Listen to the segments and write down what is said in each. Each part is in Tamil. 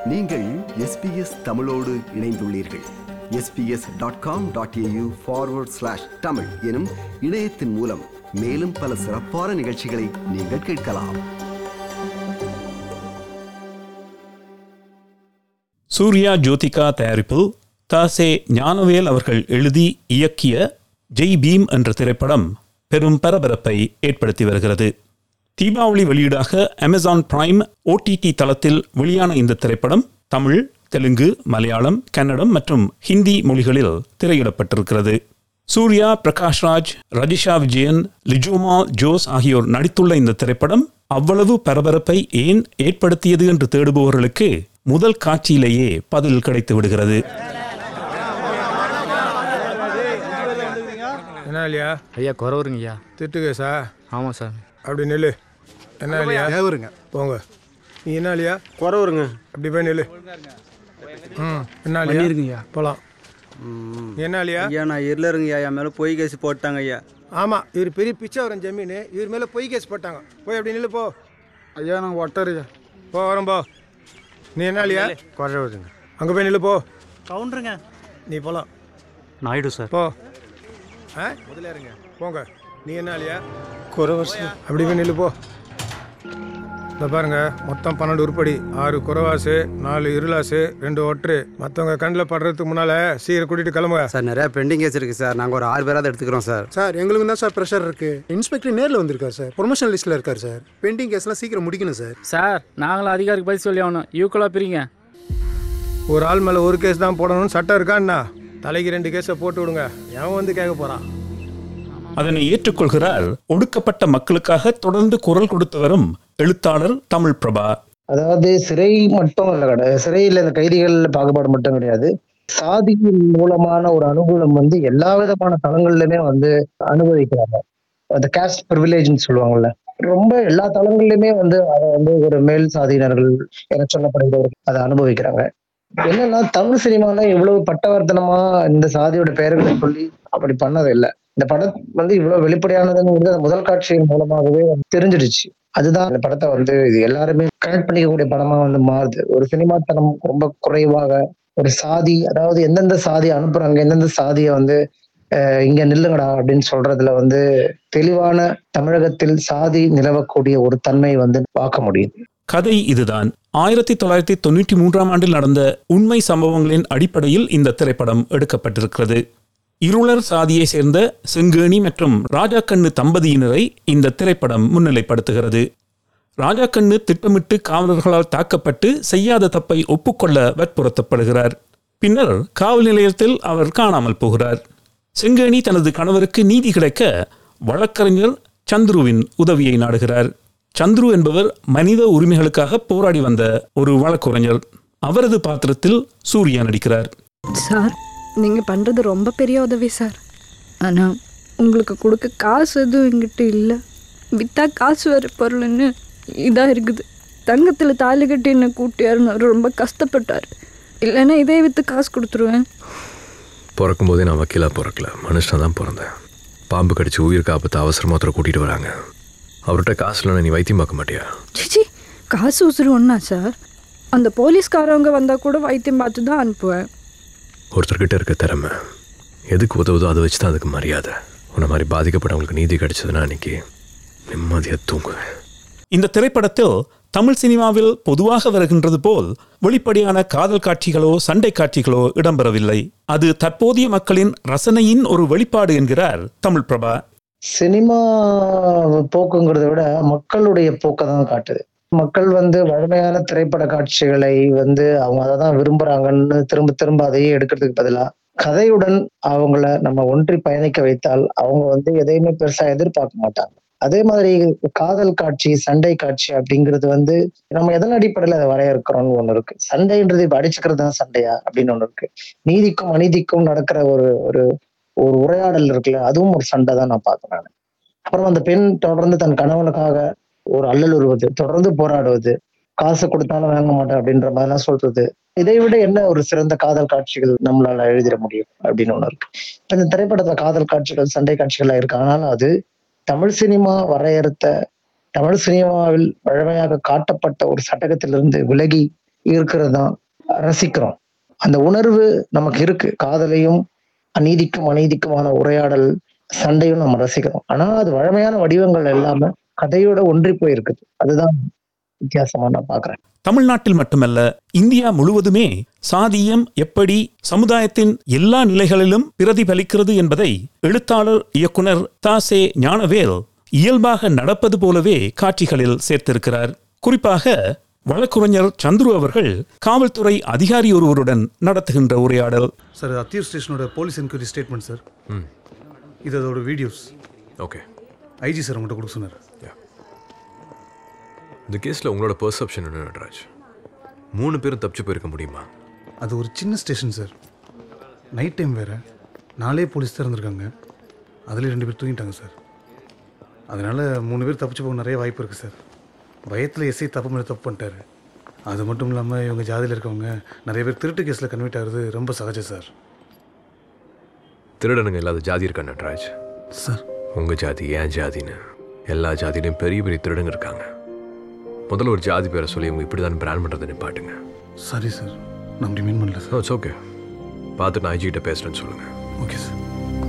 நீங்கள் எஸ்பிஎஸ் தமிழோடு இணைந்துள்ளீர்கள் SBS dot com dot AU forward slash Tamil எனும் இணையத்தின் மூலம் மேலும் பல சிறப்பான நிகழ்ச்சிகளை நீங்கள் கேட்கலாம் சூர்யா ஜோதிகா தயாரிப்பில் தாசே ஞானவேல் அவர்கள் எழுதி இயக்கிய ஜெய் பீம் என்ற திரைப்படம் பெரும் பரபரப்பை ஏற்படுத்தி வருகிறது தீபாவளி வெளியீடாக அமேசான் பிரைம் ஓடிடி தளத்தில் வெளியான இந்த திரைப்படம் தமிழ் தெலுங்கு மலையாளம் கன்னடம் மற்றும் ஹிந்தி மொழிகளில் திரையிடப்பட்டிருக்கிறது சூர்யா பிரகாஷ்ராஜ் ரஜிஷா விஜயன் லிஜோமா ஜோஸ் ஆகியோர் நடித்துள்ள இந்த திரைப்படம் அவ்வளவு பரபரப்பை ஏன் ஏற்படுத்தியது என்று தேடுபவர்களுக்கு முதல் காட்சியிலேயே பதில் கிடைத்து விடுகிறது என்ன இல்லையா ஐயா குறவருங்க ஐயா திட்டு கேசா ஆமாம் சார் அப்படி நில்லு என்ன இல்லையா தேவருங்க போங்க நீ என்ன இல்லையா குறவருங்க அப்படி போய் நில்லு ம் என்ன இல்லையா போகலாம் நீ என்ன இல்லையா ஐயா நான் இருளருங்க ஐயா மேலே பொய் கேஸ் போட்டாங்க ஐயா ஆமாம் இவர் பெரிய பிச்சைவரன் ஜமீன் இவர் மேலே பொய் கேஸ் போட்டாங்க போய் அப்படி நில்லு போ ஐயா நான் ஒட்டருங்க போ வரோம் போ நீ என்ன இல்லையா குறவருங்க அங்கே போய் நில்லு போ கவுண்டருங்க நீ போகலாம் நாயுடு சார் போ ஆ முதல்ல இருங்க போங்க நீ என்ன இல்லையா குறவர் அப்படி போய் நில்லு போ இந்த பாருங்க மொத்தம் பன்னெண்டு உருப்படி ஆறு குறவாசு நாலு இருளாசு ரெண்டு ஒற்று மற்றவங்க கண்ணில் படுறதுக்கு முன்னால சீரை கூட்டிட்டு கிளம்புங்க சார் நிறைய பெண்டிங் கேஸ் இருக்கு சார் நாங்கள் ஒரு ஆறு பேராவது எடுத்துக்கிறோம் சார் சார் எங்களுக்கு தான் சார் ப்ரெஷர் இருக்கு இன்ஸ்பெக்டர் நேரில் வந்திருக்கார் சார் ப்ரொமோஷன் லிஸ்ட்டில் இருக்கார் சார் பெண்டிங் கேஸ்லாம் சீக்கிரம் முடிக்கணும் சார் சார் நாங்களும் அதிகாரிக்கு பதில் சொல்லி ஆகணும் ஈக்குவலாக பிரிங்க ஒரு ஆள் மேலே ஒரு கேஸ் தான் போடணும்னு சட்டம் இருக்கான்னா தலைக்கு ரெண்டு கேஸை போட்டு விடுங்க எவன் வந்து கேட்க போகிறான் அதனை ஏற்றுக்கொள்கிறார் ஒடுக்கப்பட்ட மக்களுக்காக தொடர்ந்து குரல் கொடுத்து வரும் எழுத்தாளர் தமிழ் பிரபா அதாவது சிறை மட்டும் இல்லை கிடையாது சிறையில் இந்த கைதிகள் பாகுபாடு மட்டும் கிடையாது சாதியின் மூலமான ஒரு அனுகூலம் வந்து எல்லா விதமான தளங்கள்லயுமே வந்து அனுபவிக்கிறாங்க அந்த கேஸ்ட் ப்ரிவிலேஜ்னு சொல்லுவாங்கல்ல ரொம்ப எல்லா தளங்கள்லயுமே வந்து அதை வந்து ஒரு மேல் சாதியினர்கள் என சொல்லப்படுகிறவர்கள் அதை அனுபவிக்கிறாங்க என்னன்னா தமிழ் சினிமால இவ்வளவு பட்டவர்த்தனமா இந்த சாதியோட பெயர்களை சொல்லி அப்படி பண்ணது இல்லை இந்த படம் வந்து இவ்வளவு வெளிப்படையானதுங்கிறது அந்த முதல் காட்சியின் மூலமாகவே வந்து தெரிஞ்சிடுச்சு அதுதான் இந்த படத்தை வந்து இது எல்லாருமே கனெக்ட் பண்ணிக்கக்கூடிய படமா வந்து மாறுது ஒரு சினிமாத்தனம் ரொம்ப குறைவாக ஒரு சாதி அதாவது எந்தெந்த சாதி அனுப்புறாங்க எந்தெந்த சாதியை வந்து அஹ், இங்க நில்லுங்கடா அப்படின்னு சொல்றதுல வந்து தெளிவான தமிழகத்தில் சாதி நிலவக்கூடிய ஒரு தன்மை வந்து பார்க்க முடியுது கதை இதுதான் ஆயிரத்தி தொள்ளாயிரத்தி தொண்ணூற்றி மூன்றாம் ஆண்டில் நடந்த உண்மை சம்பவங்களின் அடிப்படையில் இந்த திரைப்படம் எடுக்கப்பட்டிருக்கிறது இருளர் சாதியை சேர்ந்த செங்கேணி மற்றும் ராஜாக்கண்ணு தம்பதியினரை இந்த திரைப்படம் முன்னிலைப்படுத்துகிறது ராஜாக்கண்ணு திட்டமிட்டு காவலர்களால் தாக்கப்பட்டு செய்யாத தப்பை ஒப்புக்கொள்ள வற்புறுத்தப்படுகிறார் பின்னர் காவல் நிலையத்தில் அவர் காணாமல் போகிறார் செங்கேணி தனது கணவருக்கு நீதி கிடைக்க வழக்கறிஞர் சந்துருவின் உதவியை நாடுகிறார் சந்துரு என்பவர் மனித உரிமைகளுக்காக போராடி வந்த ஒரு வழக்குரைஞர் அவரது பாத்திரத்தில் சூர்யா நடிக்கிறார் சார் நீங்கள் பண்ணுறது ரொம்ப பெரிய உதவி சார் ஆனால் உங்களுக்கு கொடுக்க காசு எதுவும் எங்கிட்ட இல்லை விற்றா காசு வர பொருள்னு இதாக இருக்குது தங்கத்தில் தாலி கட்டி என்னை கூட்டியாருன்னு அவர் ரொம்ப கஷ்டப்பட்டார் இல்லைன்னா இதே விற்று காசு கொடுத்துருவேன் பிறக்கும்போதே நான் வக்கீலாக பிறக்கல மனுஷனாக தான் பிறந்தேன் பாம்பு கடிச்சு உயிர் காப்பத்து அவசரமாக ஒருத்தரை கூட்டிகிட்டு வராங்க அவர்கிட்ட காசு இல்லைன்னா நீ வைத்தியம் பார்க்க மாட்டியா சிச்சி காசு உசுறு ஒன்றா சார் அந்த போலீஸ்காரவங்க வந்தால் கூட வைத்தியம் பார்த்து தான் அனுப்புவேன் ஒருத்தர்கிட்ட இருக்க திறமை எதுக்கு உதவுதோ அதை வச்சு தான் அதுக்கு மரியாதை உன்னை மாதிரி பாதிக்கப்பட்டவங்களுக்கு நீதி கிடைச்சதுன்னா அன்னைக்கு நிம்மதியாக தூங்குவேன் இந்த திரைப்படத்தில் தமிழ் சினிமாவில் பொதுவாக வருகின்றது போல் வெளிப்படையான காதல் காட்சிகளோ சண்டை காட்சிகளோ இடம்பெறவில்லை அது தற்போதைய மக்களின் ரசனையின் ஒரு வெளிப்பாடு என்கிறார் தமிழ் பிரபா சினிமா போக்குங்கிறத விட மக்களுடைய போக்கை தான் காட்டுது மக்கள் வந்து வழமையான திரைப்பட காட்சிகளை வந்து அவங்க அதை தான் விரும்புறாங்கன்னு திரும்ப திரும்ப அதையே எடுக்கிறதுக்கு பதிலாக கதையுடன் அவங்கள நம்ம ஒன்றி பயணிக்க வைத்தால் அவங்க வந்து எதையுமே பெருசா எதிர்பார்க்க மாட்டாங்க அதே மாதிரி காதல் காட்சி சண்டை காட்சி அப்படிங்கிறது வந்து நம்ம எதன் அடிப்படையில அதை வரையறுக்கிறோம்னு ஒண்ணு இருக்கு சண்டைன்றது இப்ப அடிச்சுக்கிறது தான் சண்டையா அப்படின்னு ஒண்ணு இருக்கு நீதிக்கும் அநீதிக்கும் நடக்கிற ஒரு ஒரு ஒரு உரையாடல் இருக்குல்ல அதுவும் ஒரு சண்டை தான் நான் பார்க்கிறேன் அப்புறம் அந்த பெண் தொடர்ந்து தன் கணவனுக்காக ஒரு அல்லல் உருவது தொடர்ந்து போராடுவது காசு கொடுத்தாலும் வாங்க மாட்டேன் அப்படின்ற மாதிரிலாம் சொல்றது இதை விட என்ன ஒரு சிறந்த காதல் காட்சிகள் நம்மளால எழுதிட முடியும் அப்படின்னு ஒண்ணு இருக்கு இப்ப இந்த திரைப்படத்துல காதல் காட்சிகள் சண்டை காட்சிகளா இருக்கு ஆனாலும் அது தமிழ் சினிமா வரையறுத்த தமிழ் சினிமாவில் வழமையாக காட்டப்பட்ட ஒரு சட்டகத்திலிருந்து விலகி இருக்கிறது தான் ரசிக்கிறோம் அந்த உணர்வு நமக்கு இருக்கு காதலையும் அநீதிக்கும் அநீதிக்குமான உரையாடல் சண்டையும் நம்ம ரசிக்கிறோம் ஆனா அது வழமையான வடிவங்கள் எல்லாமே கதையோட ஒன்றி போயிருக்குது அதுதான் வித்தியாசமா நான் பாக்குறேன் தமிழ்நாட்டில் மட்டுமல்ல இந்தியா முழுவதுமே சாதியம் எப்படி சமுதாயத்தின் எல்லா நிலைகளிலும் பிரதிபலிக்கிறது என்பதை எழுத்தாளர் இயக்குனர் தாசே ஞானவேல் இயல்பாக நடப்பது போலவே காட்சிகளில் சேர்த்திருக்கிறார் குறிப்பாக வழக்குரைஞர் சந்துரு அவர்கள் காவல்துறை அதிகாரி ஒருவருடன் நடத்துகின்ற உரையாடல் சார் அத்தியூர் ஸ்டேஷனோட போலீஸ் என்கொயரி ஸ்டேட்மெண்ட் சார் ம் இது அதோட வீடியோஸ் ஓகே ஐஜி சார் உங்கள்கிட்ட கொடுக்க சொன்னார் இந்த கேஸில் உங்களோட பெர்செப்ஷன் என்ன நட்ராஜ் மூணு பேரும் தப்பிச்சு போயிருக்க முடியுமா அது ஒரு சின்ன ஸ்டேஷன் சார் நைட் டைம் வேறு நாலே போலீஸ் தான் இருந்திருக்காங்க அதில் ரெண்டு பேர் தூங்கிட்டாங்க சார் அதனால் மூணு பேர் தப்பிச்சு போக நிறைய வாய்ப்பு இருக்குது சார் பயத்தில் எஸ்ஐ தப்பு மேலே தப்பு பண்ணிட்டாரு அது மட்டும் இல்லாமல் இவங்க ஜாதியில் இருக்கவங்க நிறைய பேர் திருட்டு கேஸில் கன்வெர்ட் ஆகுறது ரொம்ப சகஜம் சார் திருடனுங்க இல்லாத ஜாதி இருக்கா நட்ராஜ் சார் உங்கள் ஜாதி ஏன் ஜாதின்னு எல்லா ஜாதியிலையும் பெரிய பெரிய திருடங்க இருக்காங்க முதல்ல ஒரு ஜாதி பேரை சொல்லி இவங்க இப்படி தான் பிராண்ட் பண்ணுறதை நிப்பாட்டுங்க சாரி சார் நான் அப்படி மீன் பண்ணல சார் இட்ஸ் ஓகே பார்த்துட்டு நான் ஐஜிகிட்ட பேசுகிறேன்னு சொல்லுங்கள் ஓகே சார்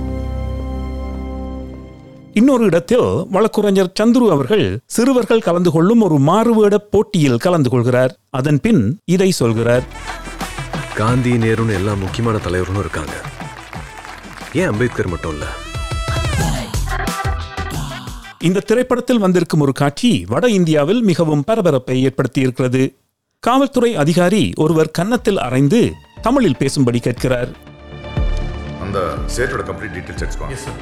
இன்னொரு இடத்தில் வழக்குரைஞர் சந்துரு அவர்கள் சிறுவர்கள் கலந்து கொள்ளும் ஒரு மாறுவேட போட்டியில் கலந்து கொள்கிறார் அதன் பின் இதை சொல்கிறார் காந்தி நேருன்னு எல்லா முக்கியமான தலைவர்களும் இருக்காங்க ஏன் அம்பேத்கர் மட்டும் இல்லை இந்த திரைப்படத்தில் வந்திருக்கும் ஒரு காட்சி வட இந்தியாவில் மிகவும் பரபரப்பை ஏற்படுத்தியிருக்கிறது காவல்துறை அதிகாரி ஒருவர் கன்னத்தில் அறைந்து தமிழில் பேசும்படி கேட்கிறார் அந்த சேட்டோட கம்ப்ளீட் டீட்டெயில்ஸ் எடுத்துக்கோங்க சார்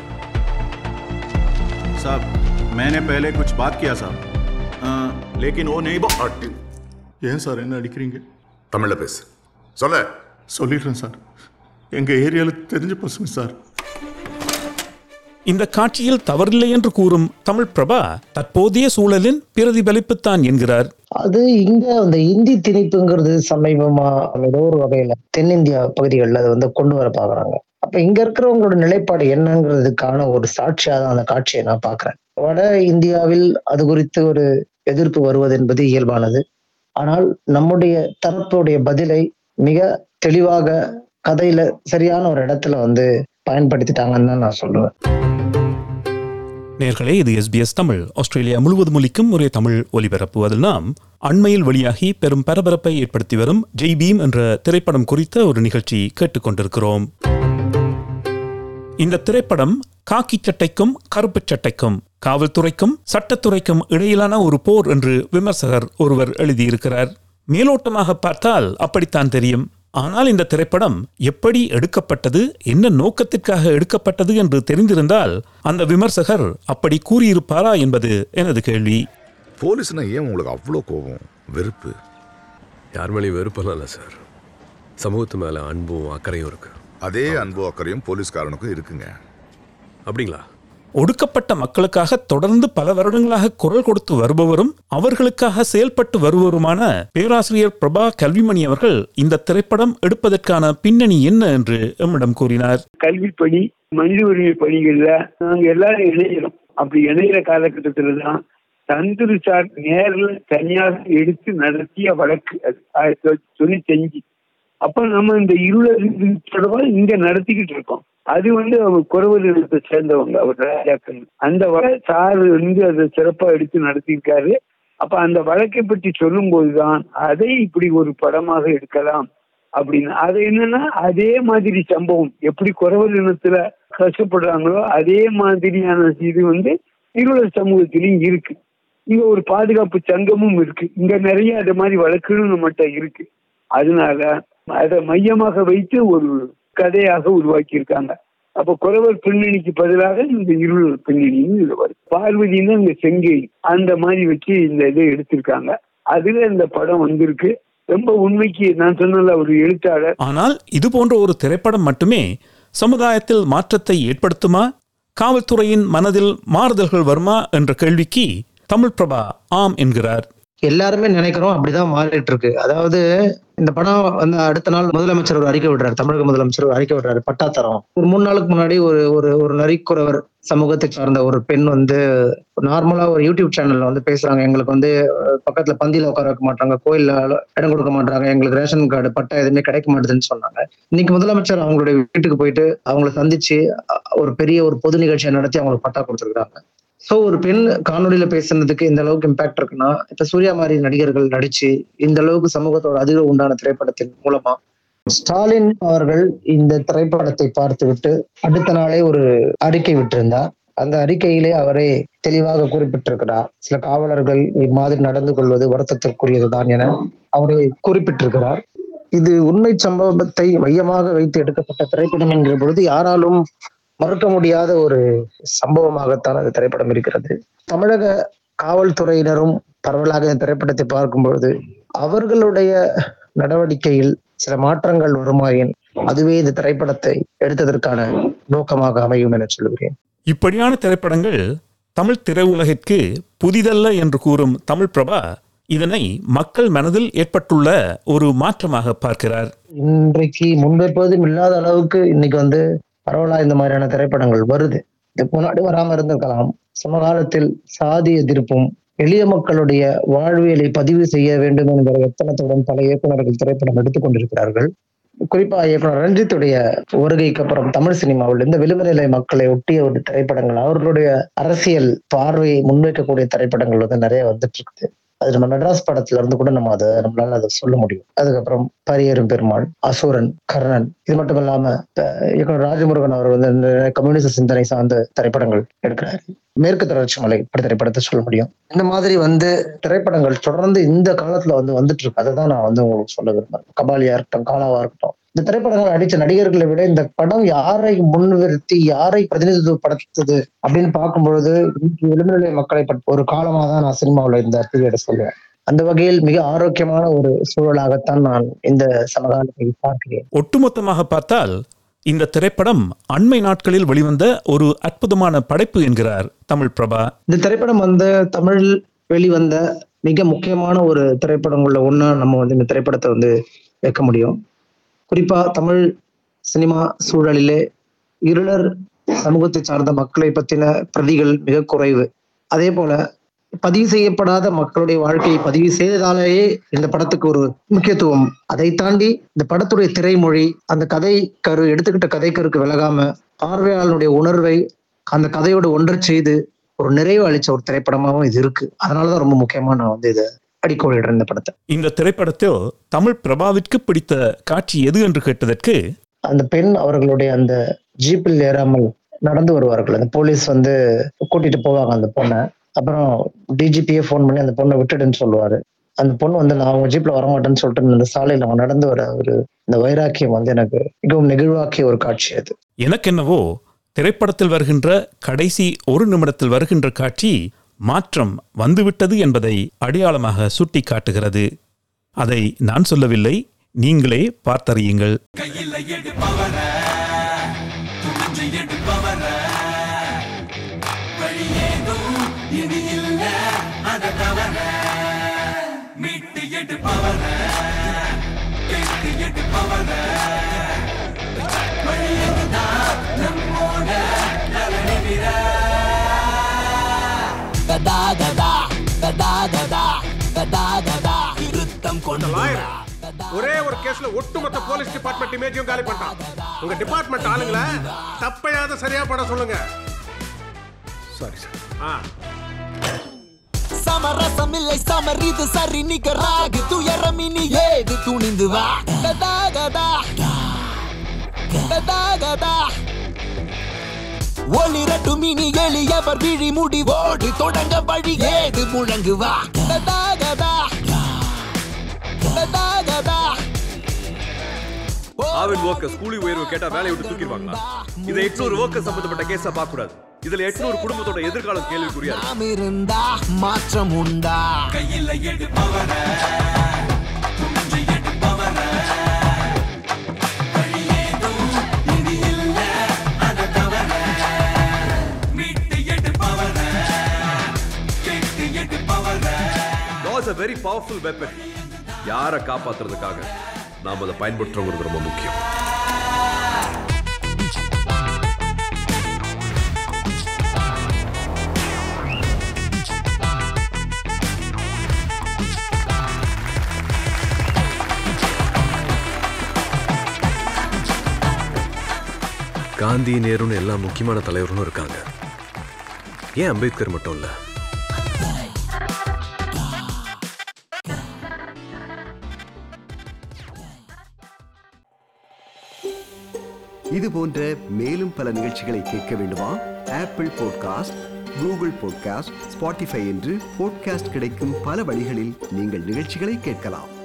साहब मैंने पहले कुछ बात किया साहब अ, लेकिन वो नहीं बा- ஏன் சார் என்ன அடிக்கிறீங்க தமிழ்ல பேசு சொல்ல சொல்லிடுறேன் சார் எங்கள் ஏரியாவில் தெரிஞ்ச பசுமை சார் இந்த காட்சியில் தவறில்லை என்று கூறும் தமிழ் பிரபா தற்போதைய சூழலின் பிரதிபலிப்புத்தான் என்கிறார் அது இங்க அந்த இந்தி திணிப்புங்கிறது சமீபமா ஏதோ ஒரு வகையில தென்னிந்தியா பகுதிகளில் அதை வந்து கொண்டு வர பாக்குறாங்க அப்ப இங்க இருக்கிறவங்களோட நிலைப்பாடு என்னங்கிறதுக்கான ஒரு சாட்சியா தான் அந்த காட்சியை நான் பாக்குறேன் வட இந்தியாவில் அது குறித்து ஒரு எதிர்ப்பு வருவது என்பது இயல்பானது ஆனால் நம்முடைய தரப்புடைய பதிலை மிக தெளிவாக கதையில சரியான ஒரு இடத்துல வந்து பயன்படுத்திட்டாங்கன்னு தான் நான் சொல்லுவேன் நேர்களே இது எஸ்பிஎஸ் தமிழ் ஆஸ்திரேலியா முழுவதும் ஒலிக்கும் ஒரே தமிழ் ஒலிபரப்பு அதில் நாம் அண்மையில் வெளியாகி பெரும் பரபரப்பை ஏற்படுத்தி வரும் ஜெய் பீம் என்ற திரைப்படம் குறித்த ஒரு நிகழ்ச்சி கேட்டுக்கொண்டிருக்கிறோம் இந்த திரைப்படம் காக்கி சட்டைக்கும் கருப்புச் சட்டைக்கும் காவல்துறைக்கும் சட்டத்துறைக்கும் இடையிலான ஒரு போர் என்று விமர்சகர் ஒருவர் எழுதியிருக்கிறார் மேலோட்டமாக பார்த்தால் அப்படித்தான் தெரியும் ஆனால் இந்த திரைப்படம் எப்படி எடுக்கப்பட்டது என்ன நோக்கத்திற்காக எடுக்கப்பட்டது என்று தெரிந்திருந்தால் அந்த விமர்சகர் அப்படி கூறியிருப்பாரா என்பது எனது கேள்வி போலீஸ்னா ஏன் உங்களுக்கு அவ்வளோ கோபம் வெறுப்பு யார் மேலேயும் வெறுப்பெல்லாம் இல்லை சார் சமூகத்து மேலே அன்பும் அக்கறையும் இருக்கு அதே அன்பு அக்கறையும் போலீஸ்காரனுக்கும் இருக்குங்க அப்படிங்களா ஒடுக்கப்பட்ட மக்களுக்காக தொடர்ந்து பல வருடங்களாக குரல் கொடுத்து வருபவரும் அவர்களுக்காக செயல்பட்டு வருபவருமான பேராசிரியர் பிரபா கல்விமணி அவர்கள் இந்த திரைப்படம் எடுப்பதற்கான பின்னணி என்ன என்று எம்மிடம் கூறினார் கல்வி பணி மனித உரிமை பணிகள்ல நாங்க எல்லாரும் இணைகிறோம் அப்படி இணைகிற காலகட்டத்துல தான் தந்துரு சார் நேரில் தனியாக எடுத்து நடத்திய வழக்கு அது ஆயிரத்தி தொள்ளாயிரத்தி தொண்ணூத்தி அஞ்சு அப்ப நம்ம இந்த இருளர் தொடர்பா இங்க நடத்திக்கிட்டு இருக்கோம் அது வந்து அவர் குறவர் இனத்தை சேர்ந்தவங்க அவர் ராஜாக்கள் அந்த வழக்கு சார் வந்து அதை சிறப்பா எடுத்து நடத்தியிருக்காரு அப்ப அந்த வழக்கை பற்றி சொல்லும் போதுதான் அதை இப்படி ஒரு படமாக எடுக்கலாம் அப்படின்னு அது என்னன்னா அதே மாதிரி சம்பவம் எப்படி குறவர் இனத்துல கஷ்டப்படுறாங்களோ அதே மாதிரியான இது வந்து இருளர் சமூகத்திலையும் இருக்கு இங்க ஒரு பாதுகாப்பு சங்கமும் இருக்கு இங்க நிறைய அது மாதிரி வழக்குகளும் நம்மகிட்ட இருக்கு அதனால அதை மையமாக வைத்து ஒரு கதையாக உருவாக்கி இருக்காங்க அப்ப குறவர் பின்னணிக்கு பதிலாக இந்த இருள் பின்னணியும் இதுல வருது பார்வதினா இந்த செங்கை அந்த மாதிரி வச்சு இந்த இதை எடுத்திருக்காங்க அதுல இந்த படம் வந்திருக்கு ரொம்ப உண்மைக்கு நான் சொன்னல ஒரு எழுத்தாளர் ஆனால் இது போன்ற ஒரு திரைப்படம் மட்டுமே சமுதாயத்தில் மாற்றத்தை ஏற்படுத்துமா காவல்துறையின் மனதில் மாறுதல்கள் வருமா என்ற கேள்விக்கு தமிழ் பிரபா ஆம் என்கிறார் எல்லாருமே நினைக்கிறோம் அப்படிதான் மாறிட்டு இருக்கு அதாவது இந்த படம் வந்து அடுத்த நாள் முதலமைச்சர் ஒரு அறிக்கை விடுறாரு தமிழக முதலமைச்சர் ஒரு அறிக்கை விடுறாரு பட்டாத்தரம் ஒரு மூணு நாளுக்கு முன்னாடி ஒரு ஒரு ஒரு நரிக்குறவர் சமூகத்தை சார்ந்த ஒரு பெண் வந்து நார்மலா ஒரு யூடியூப் சேனல்ல வந்து பேசுறாங்க எங்களுக்கு வந்து அஹ், பக்கத்துல பந்தியில உட்கார வைக்க மாட்டாங்க கோயில்ல இடம் கொடுக்க மாட்டாங்க எங்களுக்கு ரேஷன் கார்டு பட்டா எதுவுமே கிடைக்க மாட்டேதுன்னு சொன்னாங்க இன்னைக்கு முதலமைச்சர் அவங்களுடைய வீட்டுக்கு போயிட்டு அவங்கள சந்திச்சு அஹ், ஒரு பெரிய ஒரு பொது நிகழ்ச்சியை நடத்தி அவங்களுக்கு பட்டா கொடுத்துருக்காங்க சோ ஒரு பெண் காணொலியில பேசுனதுக்கு இந்த அளவுக்கு இம்பாக்ட் இருக்குன்னா இப்ப சூர்யா மாதிரி நடிகர்கள் நடிச்சு இந்த அளவுக்கு சமூகத்தோட அதிர்வு உண்டான திரைப்படத்தின் மூலமா ஸ்டாலின் அவர்கள் இந்த திரைப்படத்தை பார்த்துவிட்டு அடுத்த நாளே ஒரு அறிக்கை விட்டிருந்தார் அந்த அறிக்கையிலே அவரே தெளிவாக குறிப்பிட்டிருக்கிறார் சில காவலர்கள் இம்மாதிரி நடந்து கொள்வது வருத்தத்திற்குரியதுதான் என அவரே குறிப்பிட்டிருக்கிறார் இது உண்மை சம்பவத்தை மையமாக வைத்து எடுக்கப்பட்ட திரைப்படம் என்கிற பொழுது யாராலும் மறுக்க முடியாத ஒரு சம்பவமாகத்தான் அந்த திரைப்படம் இருக்கிறது தமிழக காவல்துறையினரும் பரவலாக இந்த திரைப்படத்தை பார்க்கும்பொழுது அவர்களுடைய நடவடிக்கையில் சில மாற்றங்கள் வருமாயின் அதுவே இந்த திரைப்படத்தை எடுத்ததற்கான நோக்கமாக அமையும் என சொல்லுகிறேன் இப்படியான திரைப்படங்கள் தமிழ் திரையுலகிற்கு புதிதல்ல என்று கூறும் தமிழ் பிரபா இதனை மக்கள் மனதில் ஏற்பட்டுள்ள ஒரு மாற்றமாக பார்க்கிறார் இன்றைக்கு முன்பெப்போதும் இல்லாத அளவுக்கு இன்னைக்கு வந்து பரவலா இந்த மாதிரியான திரைப்படங்கள் வருது இதுக்கு முன்னாடி வராம இருந்திருக்கலாம் சமகாலத்தில் சாதி எதிர்ப்பும் எளிய மக்களுடைய வாழ்வியலை பதிவு செய்ய வேண்டும் என்கிற எத்தனத்துடன் பல இயக்குநர்கள் திரைப்படம் எடுத்துக் கொண்டிருக்கிறார்கள் குறிப்பா இயக்குனர் ரஞ்சித்துடைய வருகைக்கு அப்புறம் தமிழ் சினிமாவில் இந்த விளிம்புநிலை மக்களை ஒட்டிய ஒரு திரைப்படங்கள் அவர்களுடைய அரசியல் பார்வையை முன்வைக்கக்கூடிய திரைப்படங்கள் வந்து நிறைய வந்துட்டு இருக்குது அது நம்ம மெட்ராஸ் படத்துல இருந்து கூட நம்ம அதை நம்மளால அதை சொல்ல முடியும் அதுக்கப்புறம் பரியேறும் பெருமாள் அசூரன் கர்ணன் இது மட்டும் இல்லாம அஹ், இயக்குனர் ராஜமுருகன் அவர் வந்து இந்த கம்யூனிஸ்ட் சிந்தனை சார்ந்த திரைப்படங்கள் எடுக்கிறாரு மேற்கு தொடர்ச்சி மலை இப்படி திரைப்படத்தை சொல்ல முடியும் இந்த மாதிரி வந்து திரைப்படங்கள் தொடர்ந்து இந்த காலத்துல வந்து வந்துட்டு இருக்கு அதை தான் நான் வந்து உங்களுக்கு சொல்ல விரும்புறேன் கபாலியா இருக்கட்டும் காலாவா இருக்கட்டும் இந்த திரைப்படங்கள் நடிச்ச நடிகர்களை விட இந்த படம் யாரை முன்னிறுத்தி யாரை பிரதிநிதித்துவப்படுத்துது அப்படின்னு பார்க்கும்பொழுது இன்னைக்கு விளிம்புநிலை மக்களை பற்றி ஒரு காலமா தான் நான் சினிமாவில் இந்த பீரியடை சொல்லுவேன் அந்த வகையில் மிக ஆரோக்கியமான ஒரு சூழலாகத்தான் நான் இந்த சமகாலத்தை பார்க்கிறேன் ஒட்டுமொத்தமாக பார்த்தால் இந்த திரைப்படம் அண்மை நாட்களில் வெளிவந்த ஒரு அற்புதமான படைப்பு என்கிறார் தமிழ் பிரபா இந்த திரைப்படம் வந்து தமிழ் வெளிவந்த மிக முக்கியமான ஒரு திரைப்படங்கள்ல ஒண்ணா நம்ம வந்து இந்த திரைப்படத்தை வந்து வைக்க முடியும் குறிப்பா தமிழ் சினிமா சூழலிலே இருளர் சமூகத்தை சார்ந்த மக்களை பத்தின பிரதிகள் மிக குறைவு அதே போல பதிவு செய்யப்படாத மக்களுடைய வாழ்க்கையை பதிவு செய்ததாலேயே இந்த படத்துக்கு ஒரு முக்கியத்துவம் அதை தாண்டி இந்த படத்துடைய திரைமொழி அந்த கதை கரு எடுத்துக்கிட்ட கதை கருக்கு விலகாம பார்வையாளனுடைய உணர்வை அந்த கதையோடு ஒன்றச் செய்து ஒரு நிறைவு அளிச்ச ஒரு திரைப்படமாவும் இது இருக்கு அதனாலதான் ரொம்ப முக்கியமா நான் வந்து இதை அடிக்கோடிடுறேன் இந்த படத்தை இந்த திரைப்படத்தில் தமிழ் பிரபாவிற்கு பிடித்த காட்சி எது என்று கேட்டதற்கு அந்த பெண் அவர்களுடைய அந்த ஜீப்பில் ஏறாமல் நடந்து வருவார்கள் அந்த போலீஸ் வந்து கூட்டிட்டு போவாங்க அந்த பொண்ணை அப்புறம் டிஜிபியே ஃபோன் பண்ணி அந்த பொண்ணை விட்டுடுன்னு சொல்லுவாரு அந்த பொண்ணு வந்து நான் அவங்க ஜீப்ல வரமாட்டேன்னு சொல்லிட்டு அந்த சாலையில அவங்க நடந்து வர ஒரு இந்த வைராக்கியம் வந்து எனக்கு மிகவும் நெகிழ்வாக்கிய ஒரு காட்சி அது எனக்கென்னவோ திரைப்படத்தில் வருகின்ற கடைசி ஒரு நிமிடத்தில் வருகின்ற காட்சி மாற்றம் வந்துவிட்டது என்பதை அடையாளமாக சுட்டி காட்டுகிறது அதை நான் சொல்லவில்லை நீங்களே பார்த்தறியுங்கள் கதா கதா கதா கதா கதா கதா இருத்தம் கொண்டு ஒரே ஒரு கேஸ்ல ஒட்டுமொத்த போலீஸ் டிபார்ட்மெண்ட் இமேஜையும் காலி பண்ணிட்டான் உங்க டிபார்ட்மெண்ட் ஆளுங்கள தப்பையாவது சரியா பட சொல்லுங்க சாரி சார் ஆ சமரசம் இல்லை சமர் இது சரி நிகராகு துயரம் இனி ஏது துணிந்து வா கதா கதா கதா கதா ஒளிரட்டும் இனி எளியவர் விழி முடிவோடு தொடங்க வழி ஏது முழங்கு வா கதா கதா கதா கதா ஆவின் ஒர்க்கர்ஸ் கூலி உயர்வு கேட்டா வேலையை விட்டு தூக்கிடுவாங்களா இதை எட்நூறு ஒர்க்கர் சம்பந்தப்பட்ட கேஸா பார்க்க கூடாது இதுல எட்நூறு குடும்பத்தோட எதிர்காலம் கேள்விக்குரியா நாம் இருந்தா மாற்றம் உண்டா கையில் எடுப்பவர law is a very powerful weapon யாரை காப்பாத்துறதுக்காக நாம் அதை பயன்படுத்துறோங்கிறது ரொம்ப முக்கியம் காந்தி நேருன்னு எல்லா முக்கியமான தலைவர்களும் இருக்காங்க ஏன் அம்பேத்கர் மட்டும் இல்லை இது போன்ற மேலும் பல நிகழ்ச்சிகளை கேட்க வேண்டுமா Apple podcast Google podcast Spotify என்று பாட்காஸ்ட் கிடைக்கும் பல வழிகளில் நீங்கள் நிகழ்ச்சிகளை கேட்கலாம்